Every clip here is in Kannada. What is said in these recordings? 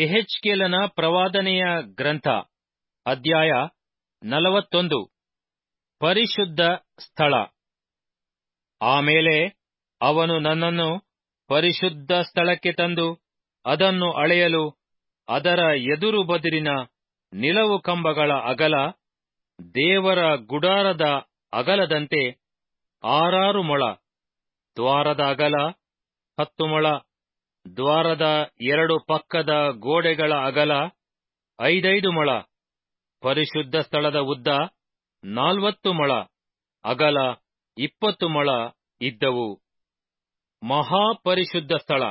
ಎಹೆಚ್ಕೇಲನ ಪ್ರವಾದನೆಯ ಗ್ರಂಥ ಅಧ್ಯಾಯ ನಲವತ್ತೊಂದು ಪರಿಶುದ್ಧ ಸ್ಥಳ ಆಮೇಲೆ ಅವನು ನನ್ನನ್ನು ಪರಿಶುದ್ಧ ಸ್ಥಳಕ್ಕೆ ತಂದು ಅದನ್ನು ಅಳೆಯಲು ಅದರ ಎದುರು ಬದಿರಿನ ನಿಲವು ಕಂಬಗಳ ಅಗಲ ದೇವರ ಗುಡಾರದ ಅಗಲದಂತೆ ಆರಾರು ಮೊಳ ದ್ವಾರದ ಅಗಲ ಹತ್ತು ಮೊಳ ದ್ವಾರದ ಎರಡು ಪಕ್ಕದ ಗೋಡೆಗಳ ಅಗಲ ಐದೈದು ಮೊಳ ಪರಿಶುದ್ಧ ಸ್ಥಳದ ಉದ್ದ ನಾಲ್ವತ್ತು ಮೊಳ ಅಗಲ ಇಪ್ಪತ್ತು ಮೊಳ ಇದ್ದವು ಮಹಾಪರಿಶುದ್ಧ ಸ್ಥಳ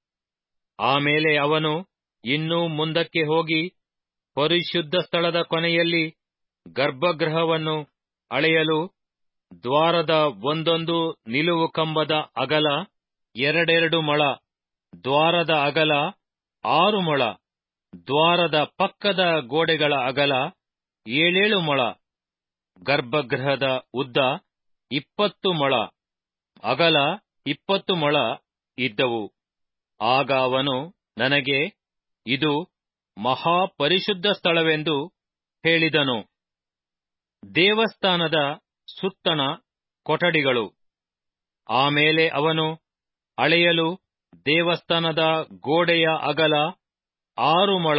ಆಮೇಲೆ ಅವನು ಇನ್ನೂ ಮುಂದಕ್ಕೆ ಹೋಗಿ ಪರಿಶುದ್ಧ ಸ್ಥಳದ ಕೊನೆಯಲ್ಲಿ ಗರ್ಭಗೃಹವನ್ನು ಅಳೆಯಲು ದ್ವಾರದ ಒಂದೊಂದು ನಿಲುವು ಕಂಬದ ಅಗಲ ಎರಡೆರಡು ಮೊಳ ದ್ವಾರದ ಅಗಲ ಆರು ಮೊಳ ದ್ವಾರದ ಪಕ್ಕದ ಗೋಡೆಗಳ ಅಗಲ ಏಳೇಳು ಮೊಳ ಗರ್ಭಗೃಹದ ಉದ್ದ ಇಪ್ಪತ್ತು ಮೊಳ ಅಗಲ ಇಪ್ಪತ್ತು ಮೊಳ ಇದ್ದವು ಆಗ ಅವನು ನನಗೆ ಇದು ಮಹಾಪರಿಶುದ್ಧ ಸ್ಥಳವೆಂದು ಹೇಳಿದನು ದೇವಸ್ಥಾನದ ಸುತ್ತಣ ಕೊಠಡಿಗಳು ಆಮೇಲೆ ಅವನು ಅಳೆಯಲು ದೇವಸ್ಥಾನದ ಗೋಡೆಯ ಅಗಲ ಆರು ಮೊಳ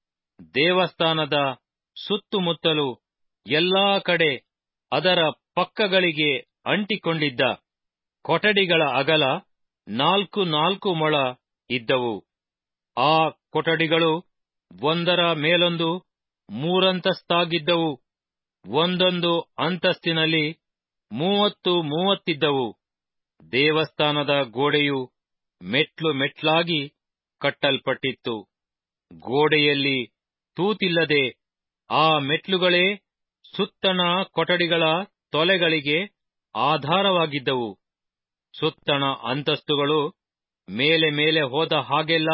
ದೇವಸ್ಥಾನದ ಸುತ್ತುಮುತ್ತಲು ಎಲ್ಲಾ ಕಡೆ ಅದರ ಪಕ್ಕಗಳಿಗೆ ಅಂಟಿಕೊಂಡಿದ್ದ ಕೊಠಡಿಗಳ ಅಗಲ ನಾಲ್ಕು ನಾಲ್ಕು ಮೊಳ ಇದ್ದವು ಆ ಕೊಠಡಿಗಳು ಒಂದರ ಮೇಲೊಂದು ಮೂರಂತಸ್ತಾಗಿದ್ದವು ಒಂದೊಂದು ಅಂತಸ್ತಿನಲ್ಲಿ ಮೂವತ್ತು ಮೂವತ್ತಿದ್ದವು ದೇವಸ್ಥಾನದ ಗೋಡೆಯು ಮೆಟ್ಲು ಮೆಟ್ಲಾಗಿ ಕಟ್ಟಲ್ಪಟ್ಟಿತ್ತು ಗೋಡೆಯಲ್ಲಿ ತೂತಿಲ್ಲದೆ ಆ ಮೆಟ್ಲುಗಳೇ ಸುತ್ತಣ ಕೊಠಡಿಗಳ ತೊಲೆಗಳಿಗೆ ಆಧಾರವಾಗಿದ್ದವು ಸುತ್ತಣ ಅಂತಸ್ತುಗಳು ಮೇಲೆ ಮೇಲೆ ಹೋದ ಹಾಗೆಲ್ಲ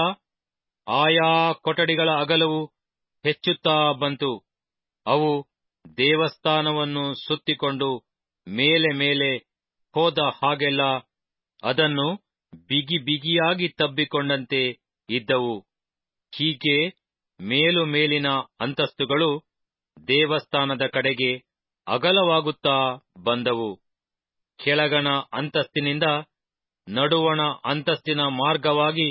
ಆಯಾ ಕೊಠಡಿಗಳ ಅಗಲವು ಹೆಚ್ಚುತ್ತಾ ಬಂತು ಅವು ದೇವಸ್ಥಾನವನ್ನು ಸುತ್ತಿಕೊಂಡು ಮೇಲೆ ಮೇಲೆ ಹೋದ ಹಾಗೆಲ್ಲ ಅದನ್ನು ಬಿಗಿ ಬಿಗಿಯಾಗಿ ತಬ್ಬಿಕೊಂಡಂತೆ ಇದ್ದವು ಹೀಗೆ ಮೇಲು ಮೇಲಿನ ಅಂತಸ್ತುಗಳು ದೇವಸ್ಥಾನದ ಕಡೆಗೆ ಅಗಲವಾಗುತ್ತಾ ಬಂದವು ಕೆಳಗಣ ಅಂತಸ್ತಿನಿಂದ ನಡುವಣ ಅಂತಸ್ತಿನ ಮಾರ್ಗವಾಗಿ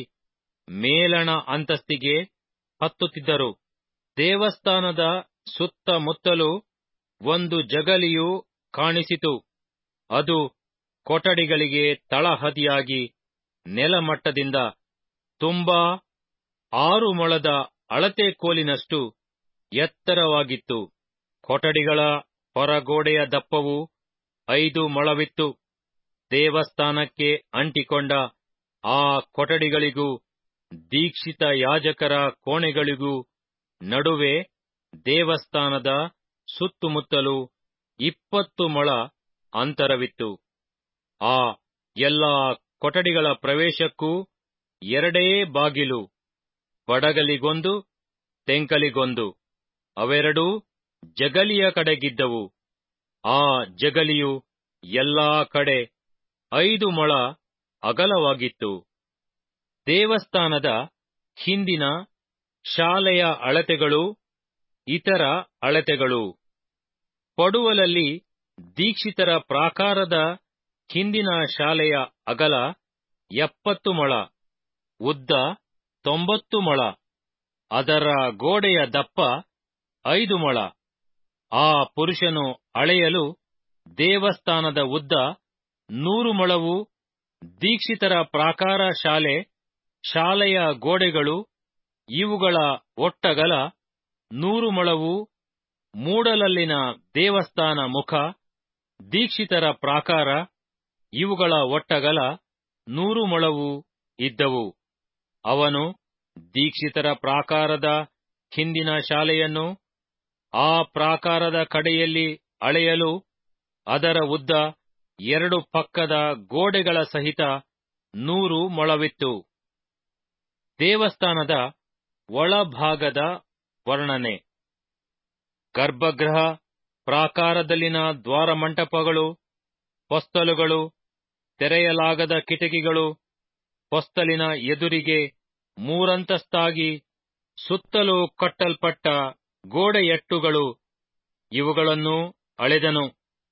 ಮೇಲಣ ಅಂತಸ್ತಿಗೆ ಹತ್ತುತ್ತಿದ್ದರು ದೇವಸ್ಥಾನದ ಸುತ್ತಮುತ್ತಲೂ ಒಂದು ಜಗಲಿಯು ಕಾಣಿಸಿತು ಅದು ಕೊಠಡಿಗಳಿಗೆ ತಳಹದಿಯಾಗಿ ನೆಲಮಟ್ಟದಿಂದ ತುಂಬಾ ಆರು ಮೊಳದ ಅಳತೆ ಕೋಲಿನಷ್ಟು ಎತ್ತರವಾಗಿತ್ತು ಕೊಠಡಿಗಳ ಹೊರಗೋಡೆಯ ದಪ್ಪವು ಐದು ಮೊಳವಿತ್ತು ದೇವಸ್ಥಾನಕ್ಕೆ ಅಂಟಿಕೊಂಡ ಆ ಕೊಠಡಿಗಳಿಗೂ ದೀಕ್ಷಿತ ಯಾಜಕರ ಕೋಣೆಗಳಿಗೂ ನಡುವೆ ದೇವಸ್ಥಾನದ ಸುತ್ತುಮುತ್ತಲೂ ಇಪ್ಪತ್ತು ಮೊಳ ಅಂತರವಿತ್ತು ಆ ಎಲ್ಲಾ ಕೊಠಡಿಗಳ ಪ್ರವೇಶಕ್ಕೂ ಎರಡೇ ಬಾಗಿಲು ಬಡಗಲಿಗೊಂದು ತೆಂಕಲಿಗೊಂದು ಅವೆರಡೂ ಜಗಲಿಯ ಕಡೆಗಿದ್ದವು ಆ ಜಗಲಿಯು ಎಲ್ಲಾ ಕಡೆ ಐದು ಮೊಳ ಅಗಲವಾಗಿತ್ತು ದೇವಸ್ಥಾನದ ಹಿಂದಿನ ಶಾಲೆಯ ಅಳತೆಗಳು ಇತರ ಅಳತೆಗಳು ಪಡುವಲಲ್ಲಿ ದೀಕ್ಷಿತರ ಪ್ರಾಕಾರದ ಹಿಂದಿನ ಶಾಲೆಯ ಅಗಲ ಎಪ್ಪತ್ತು ಮೊಳ ಉದ್ದ ತೊಂಬತ್ತು ಮೊಳ ಅದರ ಗೋಡೆಯ ದಪ್ಪ ಐದು ಮೊಳ ಆ ಪುರುಷನು ಅಳೆಯಲು ದೇವಸ್ಥಾನದ ಉದ್ದ ನೂರು ಮೊಳವು ದೀಕ್ಷಿತರ ಪ್ರಾಕಾರ ಶಾಲೆ ಶಾಲೆಯ ಗೋಡೆಗಳು ಇವುಗಳ ಒಟ್ಟಗಲ ನೂರು ಮೊಳವು ಮೂಡಲಲ್ಲಿನ ದೇವಸ್ಥಾನ ಮುಖ ದೀಕ್ಷಿತರ ಪ್ರಾಕಾರ ಇವುಗಳ ಒಟ್ಟಗಲ ನೂರು ಮೊಳವು ಇದ್ದವು ಅವನು ದೀಕ್ಷಿತರ ಪ್ರಾಕಾರದ ಹಿಂದಿನ ಶಾಲೆಯನ್ನು ಆ ಪ್ರಾಕಾರದ ಕಡೆಯಲ್ಲಿ ಅಳೆಯಲು ಅದರ ಉದ್ದ ಎರಡು ಪಕ್ಕದ ಗೋಡೆಗಳ ಸಹಿತ ನೂರು ಮೊಳವಿತ್ತು ದೇವಸ್ಥಾನದ ಒಳಭಾಗದ ವರ್ಣನೆ ಗರ್ಭಗೃಹ ಪ್ರಾಕಾರದಲ್ಲಿನ ದ್ವಾರಮಂಟಪಗಳು ಹೊಸ್ತಲುಗಳು ತೆರೆಯಲಾಗದ ಕಿಟಕಿಗಳು ಹೊಸ್ತಲಿನ ಎದುರಿಗೆ ಮೂರಂತಸ್ತಾಗಿ ಸುತ್ತಲೂ ಕಟ್ಟಲ್ಪಟ್ಟ ಗೋಡೆಯಟ್ಟುಗಳು ಇವುಗಳನ್ನು ಅಳೆದನು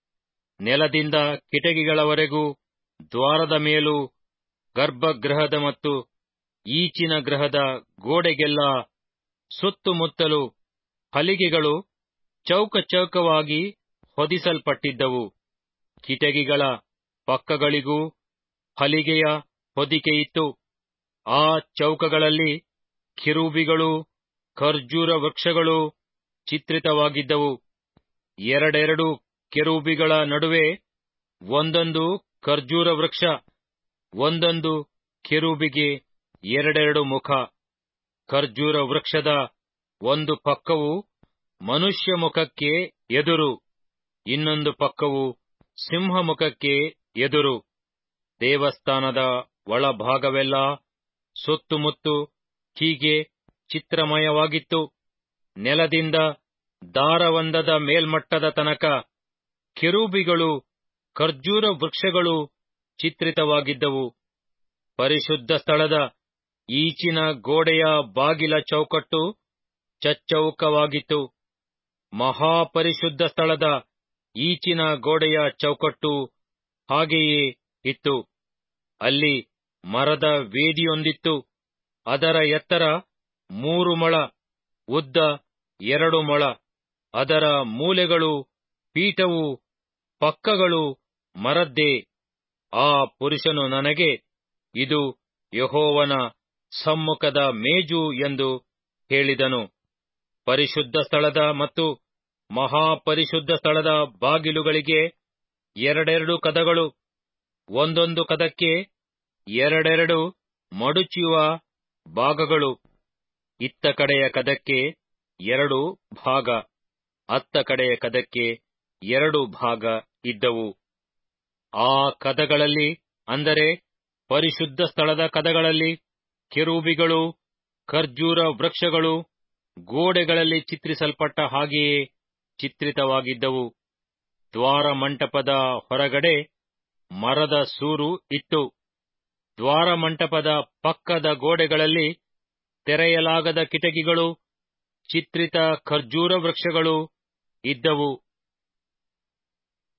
ನೆಲದಿಂದ ಕಿಟಕಿಗಳವರೆಗೂ ದ್ವಾರದ ಮೇಲೂ ಗರ್ಭಗೃಹದ ಮತ್ತು ಈಚಿನ ಗೃಹದ ಗೋಡೆಗೆಲ್ಲ ಸುತ್ತುಮುತ್ತಲು ಹಲಿಗೆಗಳು ಚೌಕ ಚೌಕವಾಗಿ ಹೊದಿಸಲ್ಪಟ್ಟಿದ್ದವು ಕಿಟಕಿಗಳ ಪಕ್ಕಗಳಿಗೂ ಹಲಿಗೆಯ ಹೊದಿಕೆಯಿತ್ತು ಆ ಚೌಕಗಳಲ್ಲಿ ಕಿರೂಬಿಗಳು ಖರ್ಜೂರ ವೃಕ್ಷಗಳು ಚಿತ್ರಿತವಾಗಿದ್ದವು ಎರಡೆರಡು ಕೆರೂಬಿಗಳ ನಡುವೆ ಒಂದೊಂದು ಖರ್ಜೂರ ವೃಕ್ಷ ಒಂದೊಂದು ಕೆರೂಬಿಗೆ ಎರಡೆರಡು ಮುಖ ಖರ್ಜೂರ ವೃಕ್ಷದ ಒಂದು ಪಕ್ಕವು ಮನುಷ್ಯ ಮುಖಕ್ಕೆ ಎದುರು ಇನ್ನೊಂದು ಪಕ್ಕವು ಸಿಂಹ ಮುಖಕ್ಕೆ ಎದುರು ದೇವಸ್ಥಾನದ ಒಳಭಾಗವೆಲ್ಲ ಸುತ್ತುಮುತ್ತು ಹೀಗೆ ಚಿತ್ರಮಯವಾಗಿತ್ತು ನೆಲದಿಂದ ದಾರವಂದದ ಮೇಲ್ಮಟ್ಟದ ತನಕ ಕೆರೂಬಿಗಳು ಖರ್ಜೂರ ವೃಕ್ಷಗಳು ಚಿತ್ರಿತವಾಗಿದ್ದವು ಪರಿಶುದ್ಧ ಸ್ಥಳದ ಈಚಿನ ಗೋಡೆಯ ಬಾಗಿಲ ಚೌಕಟ್ಟು ಚಚ್ಚೌಕವಾಗಿತ್ತು ಮಹಾಪರಿಶುದ್ಧ ಸ್ಥಳದ ಈಚಿನ ಗೋಡೆಯ ಚೌಕಟ್ಟು ಹಾಗೆಯೇ ಇತ್ತು ಅಲ್ಲಿ ಮರದ ವೇದಿಯೊಂದಿತ್ತು ಅದರ ಎತ್ತರ ಮೂರು ಮೊಳ ಉದ್ದ ಎರಡು ಮೊಳ ಅದರ ಮೂಲೆಗಳು ಪೀಠವು ಪಕ್ಕಗಳು ಮರದ್ದೇ ಆ ಪುರುಷನು ನನಗೆ ಇದು ಯಹೋವನ ಸಮ್ಮುಖದ ಮೇಜು ಎಂದು ಹೇಳಿದನು ಪರಿಶುದ್ಧ ಸ್ಥಳದ ಮತ್ತು ಮಹಾಪರಿಶುದ್ಧ ಸ್ಥಳದ ಬಾಗಿಲುಗಳಿಗೆ ಎರಡೆರಡು ಕದಗಳು ಒಂದೊಂದು ಕದಕ್ಕೆ ಎರಡೆರಡು ಮಡುಚುವ ಭಾಗಗಳು ಇತ್ತ ಕಡೆಯ ಕದಕ್ಕೆ ಎರಡು ಭಾಗ ಅತ್ತ ಕಡೆಯ ಕದಕ್ಕೆ ಎರಡು ಭಾಗ ಇದ್ದವು ಆ ಕದಗಳಲ್ಲಿ ಅಂದರೆ ಪರಿಶುದ್ಧ ಸ್ಥಳದ ಕದಗಳಲ್ಲಿ ಕೆರೂಬಿಗಳು ಖರ್ಜೂರ ವೃಕ್ಷಗಳು ಗೋಡೆಗಳಲ್ಲಿ ಚಿತ್ರಿಸಲ್ಪಟ್ಟ ಹಾಗೆಯೇ ಚಿತ್ರಿತವಾಗಿದ್ದವು ದ್ವಾರ ಮಂಟಪದ ಹೊರಗಡೆ ಮರದ ಸೂರು ಇತ್ತು ದ್ವಾರ ಮಂಟಪದ ಪಕ್ಕದ ಗೋಡೆಗಳಲ್ಲಿ ತೆರೆಯಲಾಗದ ಕಿಟಕಿಗಳು ಚಿತ್ರಿತ ಖರ್ಜೂರ ವೃಕ್ಷಗಳು ಇದ್ದವು